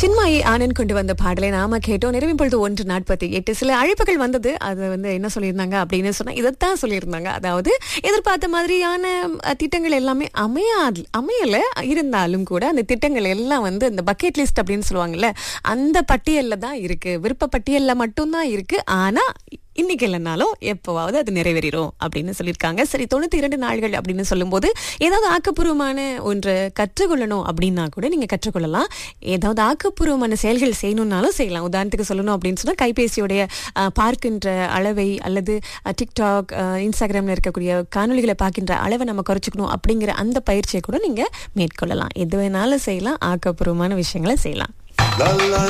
சின்மாயி ஆனந்த் கொண்டு வந்த பாடலை நாம கேட்டோம் நிறைவு பொழுது ஒன்று நாற்பத்தி எட்டு சில அழைப்புகள் வந்தது அது வந்து என்ன சொல்லியிருந்தாங்க அப்படின்னு சொன்னா இதைத்தான் சொல்லியிருந்தாங்க அதாவது எதிர்பார்த்த மாதிரியான அஹ், திட்டங்கள் எல்லாமே அமையாது அமையல இருந்தாலும் கூட அந்த திட்டங்கள் எல்லாம் வந்து இந்த பக்கெட் லிஸ்ட் அப்படின்னு சொல்லுவாங்கல்ல அந்த பட்டியல்ல தான் இருக்கு விருப்ப பட்டியல்ல மட்டும்தான் இருக்கு ஆனா இன்னைக்கு இல்லைனாலும் எப்போவாவது அது நிறைவேறிடும் அப்படின்னு சொல்லியிருக்காங்க சரி தொண்ணூத்தி இரண்டு நாள்கள் அப்படின்னு சொல்லும்போது ஏதாவது ஆக்கப்பூர்வமான ஒன்று கற்றுக்கொள்ளணும் அப்படின்னா கூட நீங்க கற்றுக்கொள்ளலாம் ஏதாவது ஆக்கப்பூர்வமான செயல்கள் செய்யணும்னாலும் செய்யலாம் உதாரணத்துக்கு சொல்லணும் அப்படின்னு சொன்னா கைபேசியுடைய அஹ், பார்க்கின்ற அளவை அல்லது அஹ், டிக்டாக் அஹ், இன்ஸ்டாகிராம்ல இருக்கக்கூடிய காணொளிகளை பார்க்கின்ற அளவை நம்ம குறைச்சிக்கணும் அப்படிங்கிற அந்த பயிற்சியை கூட நீங்க மேற்கொள்ளலாம் எது வேணாலும் செய்யலாம் ஆக்கப்பூர்வமான விஷயங்களை செய்யலாம் La la